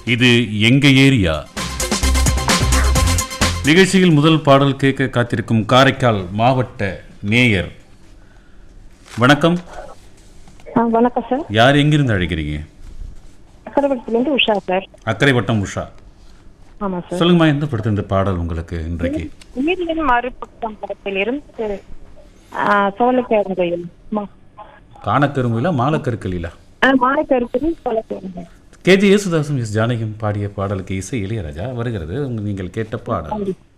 இது எங்க ஏரியா நிகழ்ச்சியில் முதல் பாடல் கேட்க காத்திருக்கும் காரைக்கால் மாவட்ட மேயர் வணக்கம் ஆ வணக்கம் சார் யார் எங்கிருந்து அழைக்கிறீங்க அக்கரபுரத்துலேருந்து உஷா சார் அக்கரைவட்டம் உஷா ஆமாம் சார் சொல்லுங்கம்மா எந்த படத்து இந்த பாடல் உங்களுக்கு இன்றைக்கு உயிரின் மறுபக்கம் படத்திலிருந்து சோழக்கேரன் கோயில் மா- காணக்கருங்குயிலா மாலக்கருக்கலிலா ஆ மாலைக்கருப்பதி சோழக்கேரன் கேஜி யேசுதாசும் எஸ் ஜானகியும் பாடிய பாடலுக்கு இசை இளையராஜா வருகிறது உங்க- நீங்கள் கேட்ட பாடல்